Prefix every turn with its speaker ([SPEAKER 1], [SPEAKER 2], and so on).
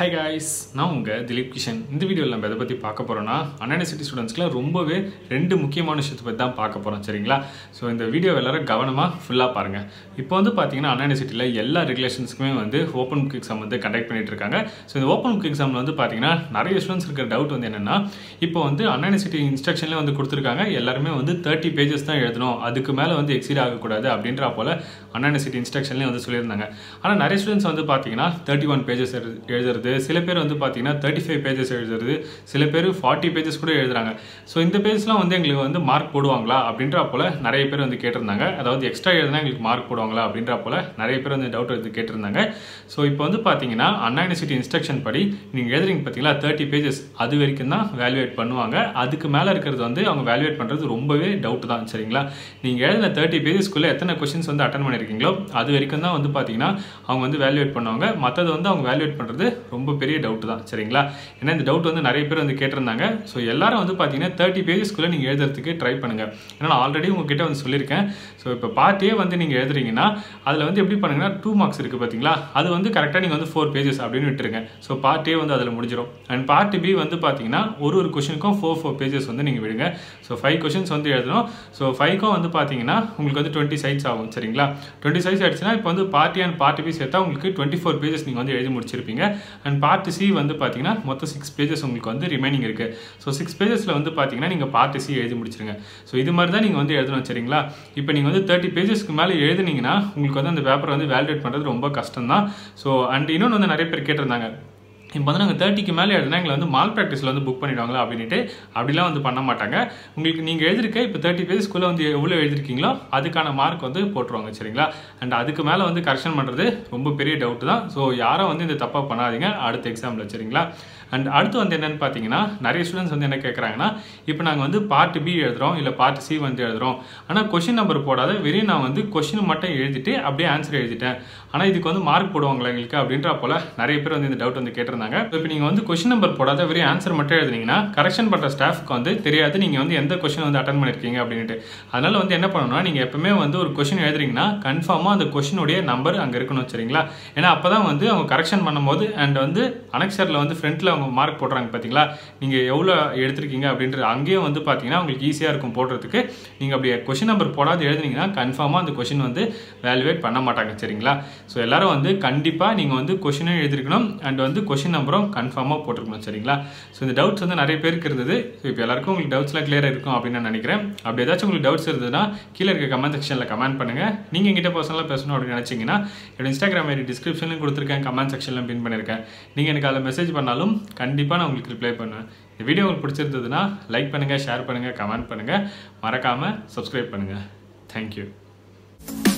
[SPEAKER 1] hi guys நான் உங்கள் திலீப் கிஷன் இந்த வீடியோவில் நம்ம எதை பற்றி பார்க்க போகிறோன்னா அன்யூனிவர்சிட்டி ஸ்டூடெண்ட்ஸ்க்குலாம் ரொம்பவே ரெண்டு முக்கியமான விஷயத்தை பற்றி தான் பார்க்க போகிறோம் சரிங்களா ஸோ இந்த வீடியோ எல்லாரும் கவனமாக ஃபுல்லாக பாருங்கள் இப்போ வந்து பார்த்தீங்கன்னா அன்யூனிவர்சிட்டியில் எல்லா ரெகுலேஷன்ஸ்க்குமே வந்து ஓப்பன் புக் எக்ஸாம் வந்து கண்டக்ட் பண்ணிட்டு இருக்காங்க ஸோ இந்த ஓப்பன் புக் எக்ஸாமில் வந்து பார்த்தீங்கன்னா நிறைய ஸ்டூடெண்ட்ஸ் இருக்கிற டவுட் வந்து என்னென்னா இப்போ வந்து அன்யூனிவர்சிட்டி இன்ஸ்ட்ரக்ஷன்லேயே வந்து கொடுத்துருக்காங்க எல்லாருமே வந்து தேர்ட்டி பேஜஸ் தான் எழுதணும் அதுக்கு மேலே வந்து எக்ஸீட் ஆகக்கூடாது அப்படின்ற போல் அன்யூனிவர்சிட்டி இன்ஸ்ட்ரக்ஷன்லேயே வந்து சொல்லியிருந்தாங்க ஆனால் நிறைய ஸ்டூடெண்ட்ஸ் வந்து பார்த்தீங்கன்னா தேர்ட்டி ஒன் பேஜஸ் எழுதுறது சில பேர் வந்து பார்த்தீங்கன்னா தேர்ட்டி ஃபைவ் பேஜஸ் எழுதுறது சில பேர் ஃபார்ட்டி பேஜஸ் கூட எழுதுறாங்க ஸோ இந்த பேஜஸ்லாம் வந்து எங்களுக்கு வந்து மார்க் போடுவாங்களா அப்படின்ற போல் நிறைய பேர் வந்து கேட்டிருந்தாங்க அதாவது எக்ஸ்ட்ரா எழுதுனா எங்களுக்கு மார்க் போடுவாங்களா அப்படின்ற போல் நிறைய பேர் வந்து டவுட் வந்து கேட்டிருந்தாங்க ஸோ இப்போ வந்து பார்த்தீங்கன்னா அண்ணா யூனிவர்சிட்டி இன்ஸ்ட்ரக்ஷன் படி நீங்கள் எழுதுறீங்க பார்த்தீங்களா தேர்ட்டி பேஜஸ் அது வரைக்கும் தான் வேல்யூவேட் பண்ணுவாங்க அதுக்கு மேலே இருக்கிறது வந்து அவங்க வேல்யூவேட் பண்ணுறது ரொம்பவே டவுட் தான் சரிங்களா நீங்கள் எழுதின தேர்ட்டி பேஜஸ்க்குள்ளே எத்தனை கொஷின்ஸ் வந்து அட்டன் பண்ணியிருக்கீங்களோ அது வரைக்கும் தான் வந்து பார்த்தீங்கன்னா அவங்க வந்து வேல்யூவேட் பண்ணுவாங்க மற்றது வந்து அவங்க வேல்யூவேட் பண்ணுறது ரொம்ப பெரிய டவுட் தான் சரிங்களா ஏன்னா இந்த டவுட் வந்து நிறைய பேர் வந்து கேட்டிருந்தாங்க ஸோ எல்லாரும் வந்து பார்த்தீங்கன்னா தேர்ட்டி பேஜஸ்க்குள்ளே நீங்கள் எழுதுறதுக்கு ட்ரை பண்ணுங்கள் ஏன்னா நான் ஆல்ரெடி உங்ககிட்ட வந்து சொல்லியிருக்கேன் ஸோ இப்போ பார்ட்டே வந்து நீங்கள் எழுதுறீங்கன்னா அதில் வந்து எப்படி பண்ணுங்கன்னா டூ மார்க்ஸ் இருக்குது பார்த்தீங்களா அது வந்து கரெக்டாக நீங்கள் வந்து ஃபோர் பேஜஸ் அப்படின்னு விட்டுருங்க ஸோ பார்ட்டே வந்து அதில் முடிஞ்சிடும் அண்ட் பார்ட் பி வந்து பார்த்தீங்கன்னா ஒரு ஒரு கொஷனுக்கும் ஃபோர் ஃபோர் பேஜஸ் வந்து நீங்கள் விடுங்க ஸோ ஃபைவ் கொஷின்ஸ் வந்து எழுதணும் ஸோ ஃபைவ்க்கும் வந்து பார்த்தீங்கன்னா உங்களுக்கு வந்து டுவெண்ட்டி சைட்ஸ் ஆகும் சரிங்களா டுவெண்ட்டி சைட்ஸ் ஆயிடுச்சுன்னா இப்போ வந்து பார்ட்டி அண்ட் பார்ட்டி பி சேர்த்தா உங்களுக்கு டுவெண்ட்டி ஃபோர் பேஜஸ் நீங்கள் வந்து எழுதி முடிச்சிருப்பீங்க அண்ட் பார்ட் சி வந்து பார்த்தீங்கன்னா மொத்தம் சிக்ஸ் பேஜஸ் உங்களுக்கு வந்து ரிமைனிங் இருக்குது ஸோ சிக்ஸ் பேஜஸில் வந்து பார்த்தீங்கன்னா நீங்கள் பார்ட் சி எழுதி முடிச்சிருங்க ஸோ இது மாதிரி தான் நீங்கள் வந்து எழுதணும் சரிங்களா இப்போ நீங்கள் வந்து தேர்ட்டி பேஜஸ்க்கு மேலே எழுதுனீங்கன்னா உங்களுக்கு வந்து அந்த பேப்பரை வந்து வேலிடேட் பண்ணுறது ரொம்ப கஷ்டம் தான் ஸோ அண்ட் இன்னொன்று வந்து நிறைய பேர் கேட்டிருந்தாங்க இப்போ வந்து நாங்கள் தேர்ட்டிக்கு மேலே எழுதுனா எங்களை வந்து மால் ப்ராக்டிஸில் வந்து புக் பண்ணிடுவாங்களா அப்படின்ட்டு அப்படிலாம் வந்து பண்ண மாட்டாங்க உங்களுக்கு நீங்கள் எழுதிருக்க இப்போ தேர்ட்டி பேஜஸ்க்குள்ளே வந்து எவ்வளோ எழுதிருக்கீங்களோ அதுக்கான மார்க் வந்து போட்டுருவாங்க சரிங்களா அண்ட் அதுக்கு மேலே வந்து கரெக்ஷன் பண்ணுறது ரொம்ப பெரிய டவுட் தான் ஸோ யாரும் வந்து இந்த தப்பாக பண்ணாதீங்க அடுத்த எக்ஸாமில் சரிங்களா அண்ட் அடுத்து வந்து என்னென்னு பார்த்தீங்கன்னா நிறைய ஸ்டூடெண்ட்ஸ் வந்து என்ன கேட்குறாங்கன்னா இப்போ நாங்கள் வந்து பார்ட் பி எழுதுகிறோம் இல்லை பார்ட் சி வந்து எழுதுகிறோம் ஆனால் கொஷின் நம்பர் போடாத வெறும் நான் வந்து கொஷின் மட்டும் எழுதிட்டு அப்படியே ஆன்சர் எழுதிட்டேன் ஆனால் இதுக்கு வந்து மார்க் போடுவாங்களா எங்களுக்கு அப்படின்ற போல் நிறைய பேர் வந்து இந்த டவுட் வந்து கேட்டிருந்தாங்க இப்போ நீங்கள் வந்து கொஷின் நம்பர் போடாத வெறும் ஆன்சர் மட்டும் எழுதுனீங்கன்னா கரெக்ஷன் பண்ணுற ஸ்டாஃப்க்கு வந்து தெரியாது நீங்கள் வந்து எந்த கொஷின் வந்து அட்டன் பண்ணியிருக்கீங்க அப்படின்ட்டு அதனால் வந்து என்ன பண்ணணும்னா நீங்கள் எப்பவுமே வந்து ஒரு கொஷின் எழுதுறீங்கன்னா கன்ஃபார்மாக அந்த கொஷினுடைய நம்பர் அங்கே இருக்கணும் சரிங்களா ஏன்னா அப்போ தான் வந்து அவங்க கரெக்ஷன் பண்ணும்போது அண்ட் வந்து அனெக்சரில் வந்து ஃப்ரண்ட்டில் அவங்க மார்க் போடுறாங்க பார்த்தீங்களா நீங்கள் எவ்வளோ எடுத்திருக்கீங்க அப்படின்றது அங்கேயும் வந்து பார்த்தீங்கன்னா உங்களுக்கு ஈஸியாக இருக்கும் போடுறதுக்கு நீங்கள் அப்படி கொஷின் நம்பர் போடாது எழுதுனீங்கன்னா கன்ஃபார்மாக அந்த கொஷின் வந்து வேல்யூவேட் பண்ண மாட்டாங்க சரிங்களா ஸோ எல்லாரும் வந்து கண்டிப்பாக நீங்கள் வந்து கொஷினும் எழுதிருக்கணும் அண்ட் வந்து கொஷின் நம்பரும் கன்ஃபார்மாக போட்டிருக்கணும் சரிங்களா ஸோ இந்த டவுட்ஸ் வந்து நிறைய பேருக்கு இருந்தது ஸோ இப்போ எல்லாருக்கும் உங்களுக்கு டவுட்ஸ்லாம் கிளியராக இருக்கும் அப்படின்னு நான் நினைக்கிறேன் அப்படி ஏதாச்சும் உங்களுக்கு டவுட்ஸ் இருந்ததுன்னா கீழே இருக்க கமெண்ட் செக்ஷனில் கமெண்ட் பண்ணுங்கள் நீங்கள் எங்கிட்ட பர்சனலாக பேசணும் அப்படின்னு நினச்சிங்கன்னா என்னோட இன்ஸ்டாகிராம் ஐடி டிஸ்கிரிப்ஷன்லையும் கொடுத்துருக்கேன் கமெண்ட் செக்ஷன்லையும் பின் பண்ணியிருக்கேன் நீங்கள் எனக்கு அதில் மெசேஜ் பண்ணாலும் கண்டிப்பாக நான் உங்களுக்கு ரிப்ளை பண்ணுவேன் இந்த வீடியோ உங்களுக்கு பிடிச்சிருந்ததுன்னா லைக் பண்ணுங்கள் ஷேர் பண்ணுங்கள் கமெண்ட் பண்ணுங்கள் மறக்காமல் சப்ஸ்கிரைப் பண்ணுங்கள் தேங்க்யூ